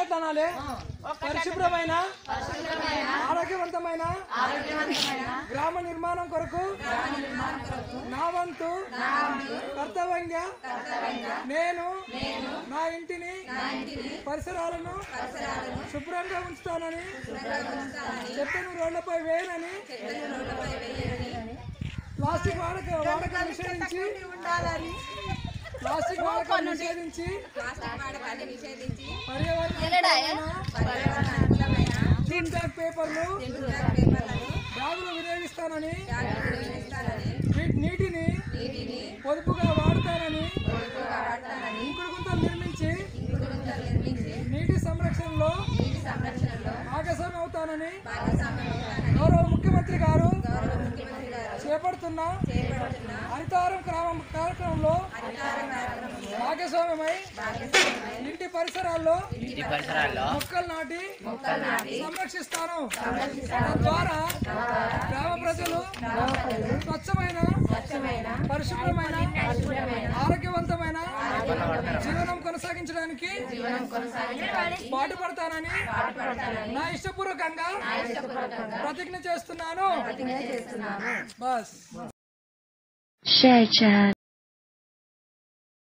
ఎట్లా అనాలి పరిశుభ్రమైన ఆరోగ్యవంతమైన గ్రామ నిర్మాణం కొరకు నా వంతు కర్తవ్యంగా నేను నా ఇంటిని పరిసరాలను శుభ్రంగా ఉంచుతానని చెత్తను రోడ్లపై వేయనని ప్లాస్టిక్ వాడక వాడకం నిషేధించి ప్లాస్టిక్ వాడకం నిషేధించి పర్యావరణ జిమ్ బ్యాగ్ పేపర్లు బ్యాగులు వినియోగిస్తానని వీ- నీటిని పొదుపుగా వాడతానని ఇంకుడు గుంతలు నిర్మించి నీటి సంరక్షణలో భాగస్వామి అవుతానని గౌరవ ముఖ్యమంత్రి గారు చేపడుతున్న హరితారం గ్రామం కార్యక్రమంలో భాగస్వామ్యమై ఇంటి పరిసరాల్లో ఇంటి పరిసరాల్లో మొక్కలు నాటి సంరక్షిస్తాను తద్వారా గ్రామ ప్రజలు స్వచ్ఛమైన పరిశుభ్రమైన ఆరోగ్యవంతమైన జీవనం కొనసాగించడానికి పాటుపడతానని నా ఇష్టపూర్వకంగా ప్రతిజ్ఞ చేస్తున్నాను బస్ share chat